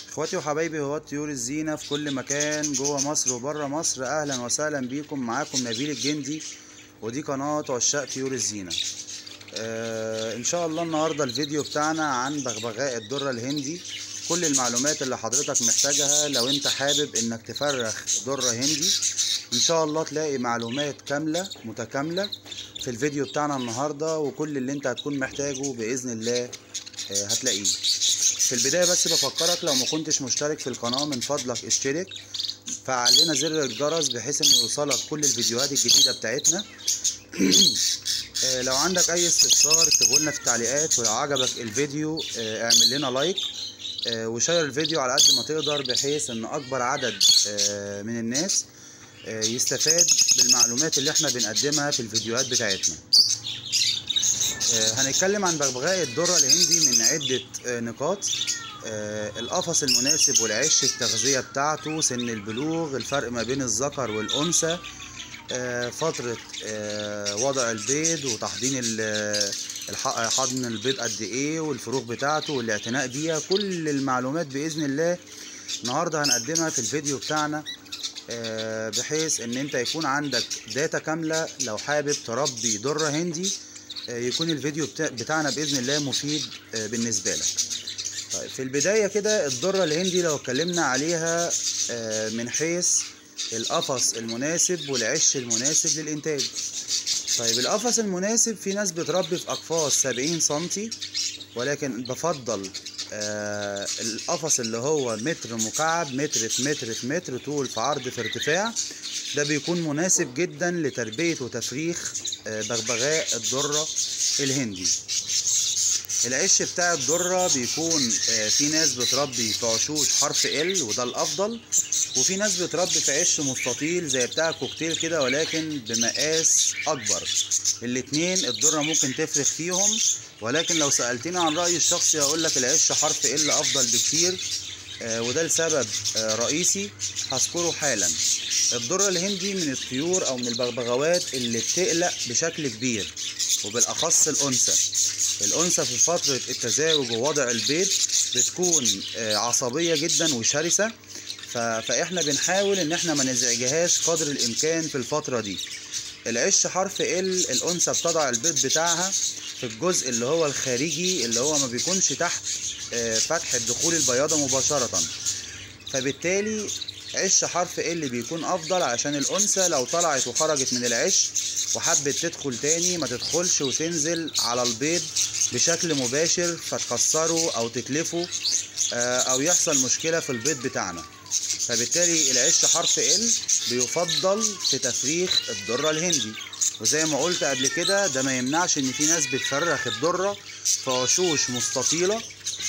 اخواتي وحبايبي هو طيور الزينة في كل مكان جوه مصر وبره مصر اهلا وسهلا بيكم معاكم نبيل الجندي ودي قناة عشاق طيور الزينة آه ان شاء الله النهاردة الفيديو بتاعنا عن بغبغاء الدرة الهندي كل المعلومات اللي حضرتك محتاجها لو انت حابب انك تفرخ درة هندي ان شاء الله تلاقي معلومات كاملة متكاملة في الفيديو بتاعنا النهاردة وكل اللي انت هتكون محتاجه بإذن الله آه هتلاقيه في البداية بس بفكرك لو ما كنتش مشترك في القناة من فضلك اشترك فعل لنا زر الجرس بحيث انه يوصلك كل الفيديوهات الجديدة بتاعتنا لو عندك اي استفسار اكتبه لنا في التعليقات ولو عجبك الفيديو اعمل لنا لايك وشير الفيديو على قد ما تقدر بحيث ان اكبر عدد من الناس يستفاد بالمعلومات اللي احنا بنقدمها في الفيديوهات بتاعتنا هنتكلم عن بغبغاء الدرة الهندي من عدة نقاط القفص المناسب والعش التغذية بتاعته سن البلوغ الفرق ما بين الذكر والأنثى فترة وضع البيض وتحضين حضن البيض قد ايه والفروخ بتاعته والاعتناء بيها كل المعلومات بإذن الله النهاردة هنقدمها في الفيديو بتاعنا بحيث ان انت يكون عندك داتا كاملة لو حابب تربي درة هندي يكون الفيديو بتاعنا بإذن الله مفيد بالنسبة لك طيب في البداية كده الدرة الهندي لو اتكلمنا عليها من حيث القفص المناسب والعش المناسب للإنتاج طيب القفص المناسب في ناس بتربي في أقفاص 70 سنتي ولكن بفضل آه القفص اللي هو متر مكعب متر في متر في متر طول في عرض في ارتفاع ده بيكون مناسب جدا لتربية وتفريخ آه بغبغاء الدرة الهندي العش بتاع الدرة بيكون آه في ناس بتربي في عشوش حرف ال وده الافضل وفي ناس بتربي في عش مستطيل زي بتاع الكوكتيل كده ولكن بمقاس اكبر الاتنين الدرة ممكن تفرخ فيهم ولكن لو سألتني عن رأيي الشخصي هقول لك العش حرف ال افضل بكتير آه وده لسبب آه رئيسي هذكره حالا الدرة الهندي من الطيور او من البغبغاوات اللي بتقلق بشكل كبير وبالاخص الانثى الانثى في فترة التزاوج ووضع البيض بتكون آه عصبية جدا وشرسة فاحنا بنحاول ان احنا ما نزعجهاش قدر الامكان في الفترة دي العش حرف ال الانثى بتضع البيض بتاعها في الجزء اللي هو الخارجي اللي هو ما بيكونش تحت فتح الدخول البياضة مباشرة فبالتالي عش حرف ال بيكون افضل عشان الانثى لو طلعت وخرجت من العش وحبت تدخل تاني ما تدخلش وتنزل على البيض بشكل مباشر فتكسره او تتلفه او يحصل مشكلة في البيض بتاعنا فبالتالي العش حرف ال بيفضل في تفريخ الدرة الهندي وزي ما قلت قبل كده ده ما يمنعش ان في ناس بتفرخ الدرة في عشوش مستطيلة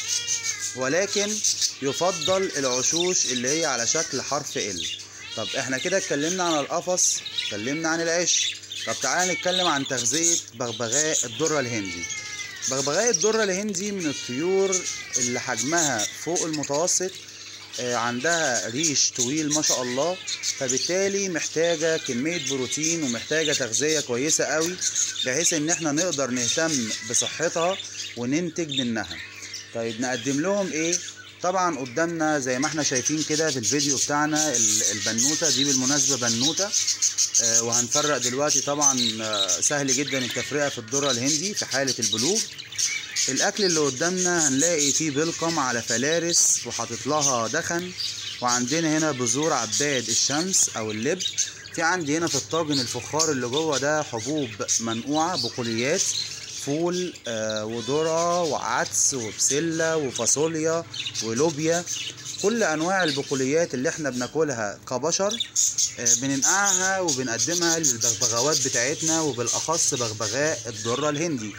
ولكن يفضل العشوش اللي هي على شكل حرف ال طب احنا كده اتكلمنا عن القفص اتكلمنا عن العش طب تعالى نتكلم عن تغذية بغبغاء الدرة الهندي بغبغاء الدرة الهندي من الطيور اللي حجمها فوق المتوسط عندها ريش طويل ما شاء الله فبالتالي محتاجة كمية بروتين ومحتاجة تغذية كويسة قوي بحيث ان احنا نقدر نهتم بصحتها وننتج منها طيب نقدم لهم ايه طبعا قدامنا زي ما احنا شايفين كده في الفيديو بتاعنا البنوتة دي بالمناسبة بنوتة وهنفرق دلوقتي طبعا سهل جدا التفرقة في الذرة الهندي في حالة البلوغ الاكل اللي قدامنا هنلاقي فيه بلقم على فلارس وحاطط لها دخن وعندنا هنا بذور عباد الشمس او اللب في عندي هنا في الطاجن الفخار اللي جوه ده حبوب منقوعه بقوليات فول آه وذره وعدس وبسله وفاصوليا ولوبيا كل انواع البقوليات اللي احنا بناكلها كبشر آه بننقعها وبنقدمها للبغبغاوات بتاعتنا وبالاخص بغبغاء الذره الهندي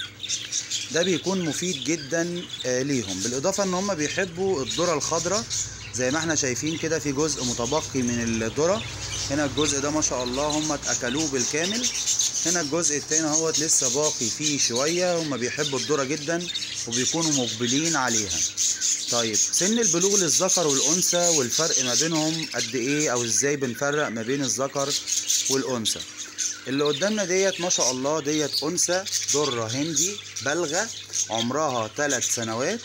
ده بيكون مفيد جدا ليهم بالاضافه ان هم بيحبوا الذره الخضراء زي ما احنا شايفين كده في جزء متبقي من الذره هنا الجزء ده ما شاء الله هم اتاكلوه بالكامل هنا الجزء التاني اهوت لسه باقي فيه شويه هم بيحبوا الذره جدا وبيكونوا مقبلين عليها طيب سن البلوغ للذكر والانثى والفرق ما بينهم قد ايه او ازاي بنفرق ما بين الذكر والانثى اللي قدامنا ديت ما شاء الله ديت انثى ذره هندي بالغه عمرها 3 سنوات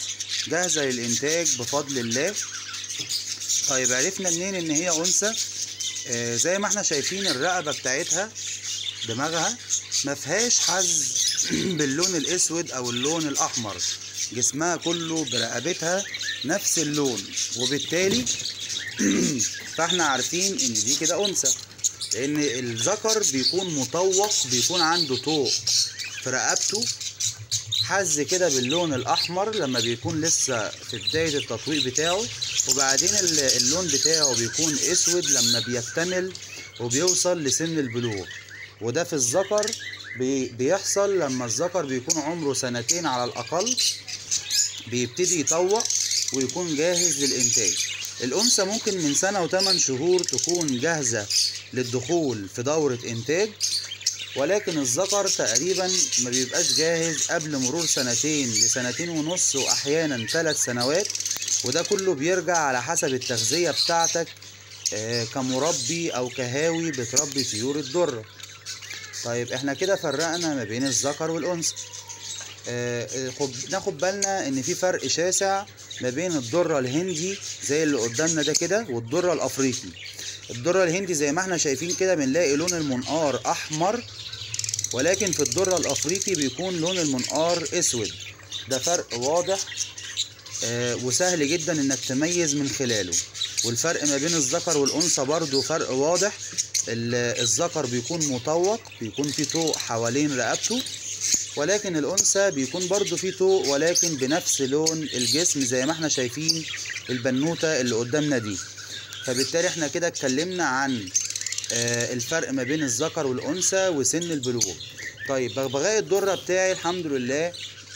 جاهزة للإنتاج بفضل الله طيب عرفنا منين إن هي أنثى آه زي ما احنا شايفين الرقبة بتاعتها دماغها ما فيهاش حز باللون الأسود أو اللون الأحمر جسمها كله برقبتها نفس اللون وبالتالي فاحنا عارفين ان دي كده انثى لان الذكر بيكون مطوق بيكون عنده طوق في رقبته حز كده باللون الاحمر لما بيكون لسه في بدايه التطويق بتاعه وبعدين اللون بتاعه بيكون اسود لما بيكتمل وبيوصل لسن البلوغ وده في الذكر بيحصل لما الذكر بيكون عمره سنتين على الاقل بيبتدي يطوق ويكون جاهز للإنتاج الأنثى ممكن من سنة وثمان شهور تكون جاهزة للدخول في دورة إنتاج ولكن الذكر تقريبا ما بيبقاش جاهز قبل مرور سنتين لسنتين ونص وأحيانا ثلاث سنوات وده كله بيرجع على حسب التغذية بتاعتك كمربي أو كهاوي بتربي طيور الذرة طيب احنا كده فرقنا ما بين الذكر والأنثى آه ناخد بالنا ان في فرق شاسع ما بين الذره الهندي زي اللي قدامنا ده كده والذره الافريقي الذره الهندي زي ما احنا شايفين كده بنلاقي لون المنقار احمر ولكن في الذره الافريقي بيكون لون المنقار اسود ده فرق واضح آه وسهل جدا انك تميز من خلاله والفرق ما بين الذكر والانثى برضو فرق واضح الذكر بيكون مطوق بيكون في طوق حوالين رقبته ولكن الأنثى بيكون برضو فيه طوق ولكن بنفس لون الجسم زي ما احنا شايفين البنوتة اللي قدامنا دي فبالتالي احنا كده اتكلمنا عن الفرق ما بين الذكر والأنثى وسن البلوغ طيب بغبغاء الدرة بتاعي الحمد لله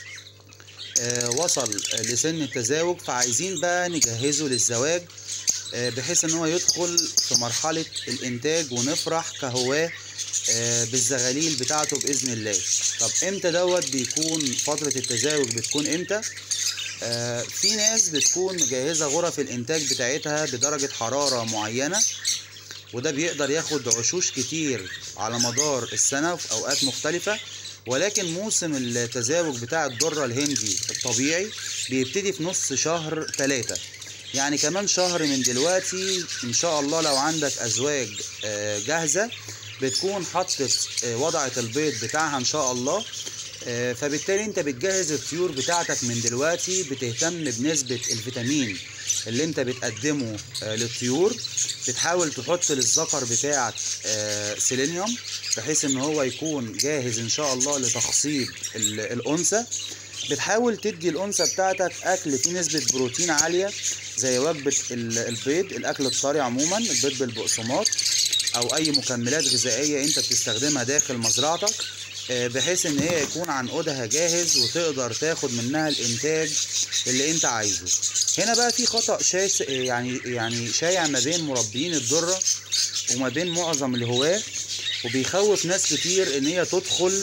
وصل لسن التزاوج فعايزين بقى نجهزه للزواج بحيث ان هو يدخل في مرحلة الانتاج ونفرح كهواه بالزغاليل بتاعته باذن الله طب امتى دوت بيكون فتره التزاوج بتكون امتى آه في ناس بتكون مجهزه غرف الانتاج بتاعتها بدرجه حراره معينه وده بيقدر ياخد عشوش كتير على مدار السنه في اوقات مختلفه ولكن موسم التزاوج بتاع الذره الهندي الطبيعي بيبتدي في نص شهر ثلاثة يعني كمان شهر من دلوقتي ان شاء الله لو عندك ازواج آه جاهزه بتكون حطت وضعت البيض بتاعها ان شاء الله فبالتالي انت بتجهز الطيور بتاعتك من دلوقتي بتهتم بنسبة الفيتامين اللي انت بتقدمه للطيور بتحاول تحط للذكر بتاعك سيلينيوم بحيث ان هو يكون جاهز ان شاء الله لتخصيب الانثى بتحاول تدي الانثى بتاعتك اكل فيه نسبة بروتين عالية زي وجبة البيض الاكل الطري عموما البيض بالبقسماط او اي مكملات غذائيه انت بتستخدمها داخل مزرعتك بحيث ان هي يكون عنقودها جاهز وتقدر تاخد منها الانتاج اللي انت عايزه هنا بقى في خطا شاس يعني يعني شايع ما بين مربيين الذره وما بين معظم الهواه وبيخوف ناس كتير ان هي تدخل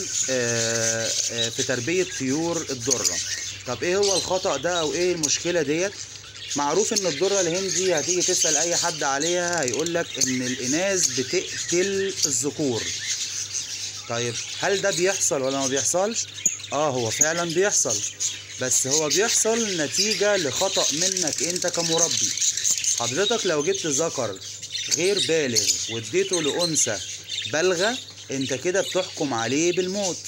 في تربيه طيور الذره طب ايه هو الخطا ده او ايه المشكله ديت معروف ان الذره الهندي هتيجي تسال اي حد عليها هيقول لك ان الاناث بتقتل الذكور طيب هل ده بيحصل ولا ما بيحصلش اه هو فعلا بيحصل بس هو بيحصل نتيجة لخطأ منك انت كمربي حضرتك لو جبت ذكر غير بالغ واديته لأنثى بالغة انت كده بتحكم عليه بالموت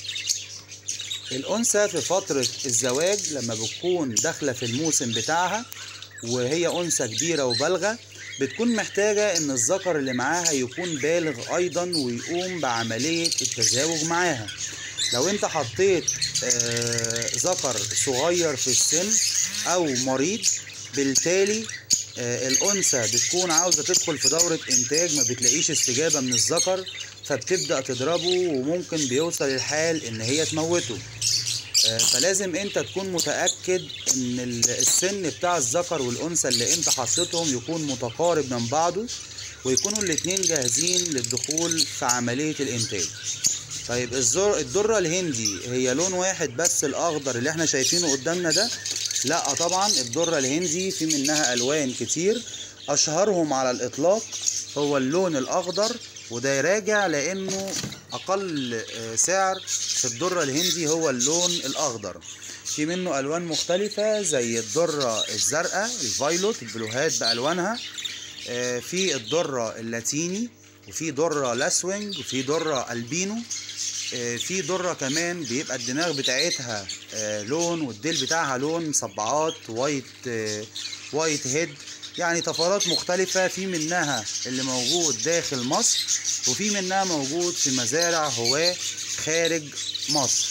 الأنثى في فترة الزواج لما بتكون داخلة في الموسم بتاعها وهي أنثى كبيرة وبالغة بتكون محتاجة إن الذكر اللي معاها يكون بالغ أيضا ويقوم بعملية التزاوج معاها لو أنت حطيت آه ذكر صغير في السن أو مريض بالتالي آه الأنثى بتكون عاوزة تدخل في دورة إنتاج ما بتلاقيش استجابة من الذكر فبتبدأ تضربه وممكن بيوصل الحال إن هي تموته فلازم انت تكون متأكد ان السن بتاع الذكر والانثى اللي انت حطيتهم يكون متقارب من بعضه ويكونوا الاتنين جاهزين للدخول في عملية الانتاج طيب الذرة الهندي هي لون واحد بس الاخضر اللي احنا شايفينه قدامنا ده لا طبعا الذرة الهندي في منها الوان كتير اشهرهم على الاطلاق هو اللون الاخضر وده راجع لانه اقل سعر في الذره الهندي هو اللون الاخضر في منه الوان مختلفة زي الدرة الزرقاء الفايلوت البلوهات بالوانها آه، في الدرة اللاتيني وفي درة لاسوينج وفي درة البينو آه، في درة كمان بيبقى الدماغ بتاعتها آه، لون والديل بتاعها لون صبعات وايت آه، وايت هيد يعني طفرات مختلفة في منها اللي موجود داخل مصر وفي منها موجود في مزارع هواة خارج مصر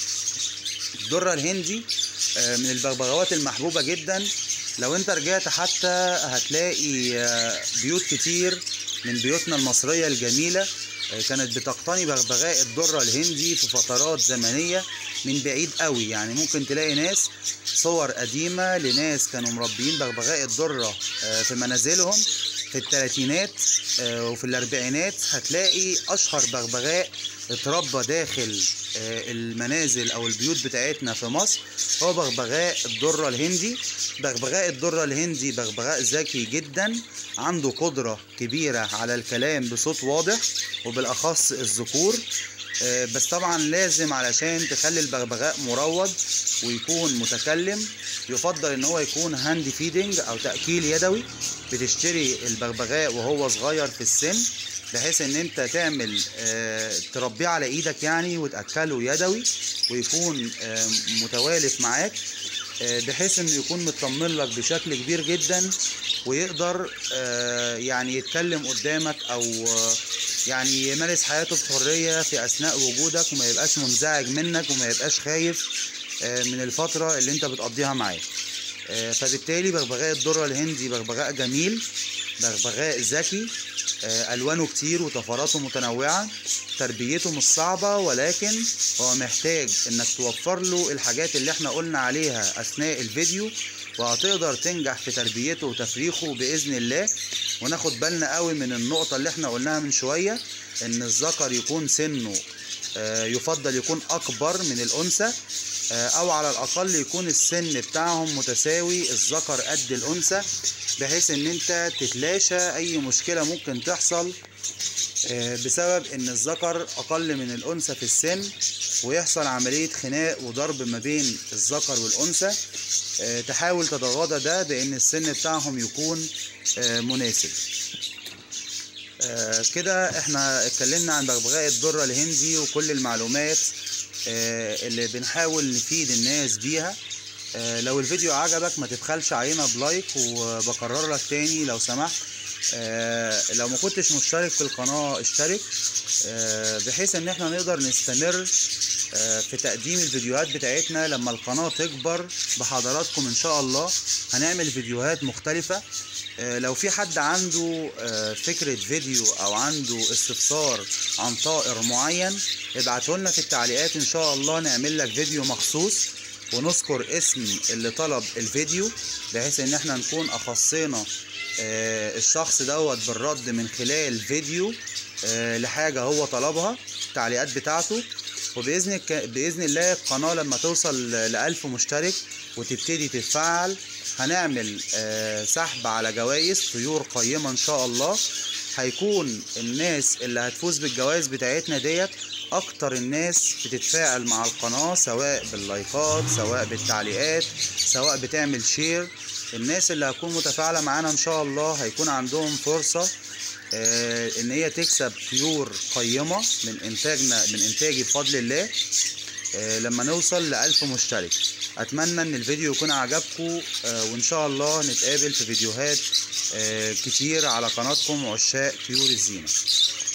الدرة الهندي آه، من البغبغاوات المحبوبة جدا لو انت رجعت حتى هتلاقي آه، بيوت كتير من بيوتنا المصرية الجميلة آه، كانت بتقتني بغبغاء الدرة الهندي في فترات زمنية من بعيد قوي يعني ممكن تلاقي ناس صور قديمة لناس كانوا مربيين بغبغاء الدرة آه، في منازلهم في الثلاثينات آه، وفي الاربعينات هتلاقي اشهر بغبغاء اتربى داخل آه، المنازل او البيوت بتاعتنا في مصر هو بغبغاء الدرة الهندي بغبغاء الدرة الهندي بغبغاء ذكي جدا عنده قدرة كبيرة على الكلام بصوت واضح وبالاخص الذكور آه، بس طبعا لازم علشان تخلي البغبغاء مروض ويكون متكلم يفضل ان هو يكون هاند فيدنج او تاكيل يدوي بتشتري البغبغاء وهو صغير في السن بحيث ان انت تعمل آه، تربيه على ايدك يعني وتاكله يدوي ويكون آه، متوالف معاك آه، بحيث انه يكون مطمن لك بشكل كبير جدا ويقدر آه، يعني يتكلم قدامك او آه، يعني يمارس حياته بحرية في اثناء وجودك وما يبقاش منزعج منك وما يبقاش خايف آه، من الفترة اللي انت بتقضيها معاه آه، فبالتالي بغبغاء الدرة الهندي بغبغاء جميل بغبغاء ذكي آه، الوانه كتير وطفراته متنوعه تربيته مش صعبه ولكن هو محتاج انك توفر له الحاجات اللي احنا قلنا عليها اثناء الفيديو وهتقدر تنجح في تربيته وتفريخه باذن الله وناخد بالنا قوي من النقطه اللي احنا قلناها من شويه ان الذكر يكون سنه آه، يفضل يكون اكبر من الانثى آه، او على الاقل يكون السن بتاعهم متساوي الذكر قد الانثى بحيث ان انت تتلاشى اي مشكله ممكن تحصل آه، بسبب ان الذكر اقل من الانثى في السن ويحصل عمليه خناق وضرب ما بين الذكر والانثى آه، تحاول تتغاضى ده بان السن بتاعهم يكون آه، مناسب آه، كده احنا اتكلمنا عن بغبغاء الدرة الهندي وكل المعلومات آه، اللي بنحاول نفيد الناس بيها آه، لو الفيديو عجبك ما تبخلش علينا بلايك وبكرر لك تاني لو سمحت آه، لو ما كنتش مشترك في القناة اشترك آه، بحيث ان احنا نقدر نستمر آه، في تقديم الفيديوهات بتاعتنا لما القناة تكبر بحضراتكم ان شاء الله هنعمل فيديوهات مختلفة آه، لو في حد عنده آه، فكرة فيديو او عنده استفسار عن طائر معين ابعته لنا في التعليقات ان شاء الله نعمل لك فيديو مخصوص ونذكر اسم اللي طلب الفيديو بحيث ان احنا نكون اخصينا آه، الشخص دوت بالرد من خلال فيديو آه، لحاجة هو طلبها التعليقات بتاعته وبإذن الك... بإذن الله القناة لما توصل لألف مشترك وتبتدي تتفعل هنعمل آه، سحب على جوائز طيور قيمة إن شاء الله هيكون الناس اللي هتفوز بالجوائز بتاعتنا ديت أكتر الناس بتتفاعل مع القناة سواء باللايكات سواء بالتعليقات سواء بتعمل شير الناس اللي هتكون متفاعلة معانا إن شاء الله هيكون عندهم فرصة آه، ان هي تكسب طيور قيمة من انتاجنا من انتاجي بفضل الله آه، لما نوصل لألف مشترك اتمنى ان الفيديو يكون عجبكم آه، وان شاء الله نتقابل في فيديوهات آه، كتير على قناتكم عشاق طيور الزينة